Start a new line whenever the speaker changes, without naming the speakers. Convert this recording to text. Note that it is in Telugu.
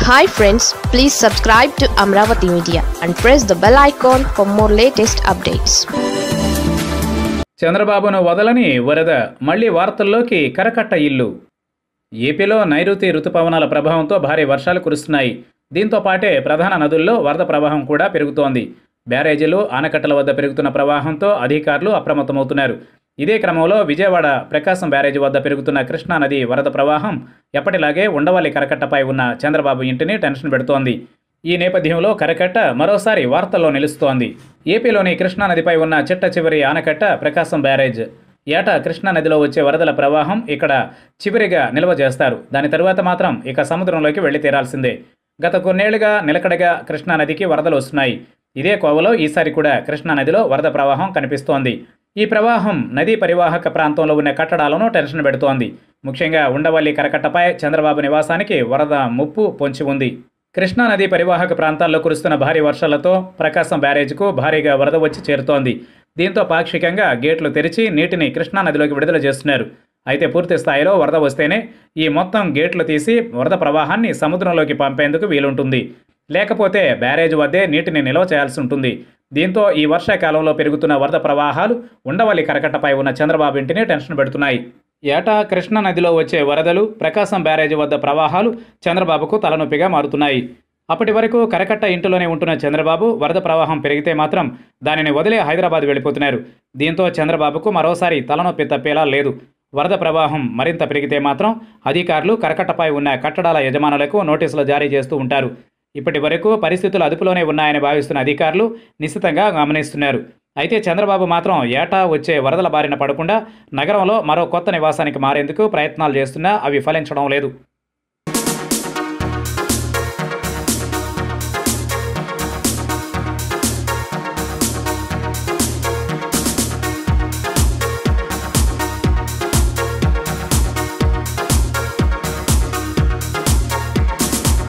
hi friends please subscribe to Amaravati Media and press the bell icon for more latest updates
చంద్రబాబును వదలని వరద మళ్లీ వార్తల్లోకి కరకట్ట ఇల్లు ఏపీలో నైరుతి రుతుపవనాల ప్రభావంతో భారీ వర్షాలు కురుస్తున్నాయి దీంతో పాటే ప్రధాన నదుల్లో వరద ప్రవాహం కూడా పెరుగుతోంది బ్యారేజీలు ఆనకట్టల వద్ద పెరుగుతున్న ప్రవాహంతో అధికారులు అప్రమత్తమవుతున్నారు ఇదే క్రమంలో విజయవాడ ప్రకాశం బ్యారేజీ వద్ద పెరుగుతున్న కృష్ణా నది వరద ప్రవాహం ఎప్పటిలాగే ఉండవల్లి కరకట్టపై ఉన్న చంద్రబాబు ఇంటిని టెన్షన్ పెడుతోంది ఈ నేపథ్యంలో కరకట్ట మరోసారి వార్తల్లో నిలుస్తోంది ఏపీలోని కృష్ణా నదిపై ఉన్న చిట్ట చివరి ఆనకట్ట ప్రకాశం బ్యారేజ్ ఏటా కృష్ణా నదిలో వచ్చే వరదల ప్రవాహం ఇక్కడ చివరిగా నిల్వ చేస్తారు దాని తరువాత మాత్రం ఇక సముద్రంలోకి వెళ్లి తీరాల్సిందే గత కొన్నేళ్లుగా నిలకడగా కృష్ణా నదికి వరదలు వస్తున్నాయి ఇదే కోవలో ఈసారి కూడా కృష్ణా నదిలో వరద ప్రవాహం కనిపిస్తోంది ఈ ప్రవాహం నదీ పరివాహక ప్రాంతంలో ఉన్న కట్టడాలను టెన్షన్ పెడుతోంది ముఖ్యంగా ఉండవల్లి కరకట్టపై చంద్రబాబు నివాసానికి వరద ముప్పు పొంచి ఉంది కృష్ణా నది పరివాహక ప్రాంతాల్లో కురుస్తున్న భారీ వర్షాలతో ప్రకాశం బ్యారేజ్కు భారీగా వరద వచ్చి చేరుతోంది దీంతో పాక్షికంగా గేట్లు తెరిచి నీటిని కృష్ణా నదిలోకి విడుదల చేస్తున్నారు అయితే పూర్తి స్థాయిలో వరద వస్తేనే ఈ మొత్తం గేట్లు తీసి వరద ప్రవాహాన్ని సముద్రంలోకి పంపేందుకు వీలుంటుంది లేకపోతే బ్యారేజ్ వద్దే నీటిని నిల్వ చేయాల్సి ఉంటుంది దీంతో ఈ వర్షాకాలంలో పెరుగుతున్న వరద ప్రవాహాలు ఉండవల్లి కరకట్టపై ఉన్న చంద్రబాబు ఇంటిని టెన్షన్ పెడుతున్నాయి ఏటా కృష్ణా నదిలో వచ్చే వరదలు ప్రకాశం బ్యారేజీ వద్ద ప్రవాహాలు చంద్రబాబుకు తలనొప్పిగా మారుతున్నాయి అప్పటి వరకు కరకట్ట ఇంటిలోనే ఉంటున్న చంద్రబాబు వరద ప్రవాహం పెరిగితే మాత్రం దానిని వదిలే హైదరాబాద్ వెళ్ళిపోతున్నారు దీంతో చంద్రబాబుకు మరోసారి తలనొప్పి తప్పేలా లేదు వరద ప్రవాహం మరింత పెరిగితే మాత్రం అధికారులు కరకట్టపై ఉన్న కట్టడాల యజమానులకు నోటీసులు జారీ చేస్తూ ఉంటారు ఇప్పటి వరకు పరిస్థితులు అదుపులోనే ఉన్నాయని భావిస్తున్న అధికారులు నిశ్చితంగా గమనిస్తున్నారు అయితే చంద్రబాబు మాత్రం ఏటా వచ్చే వరదల బారిన పడకుండా నగరంలో మరో కొత్త నివాసానికి మారేందుకు ప్రయత్నాలు చేస్తున్నా అవి ఫలించడం లేదు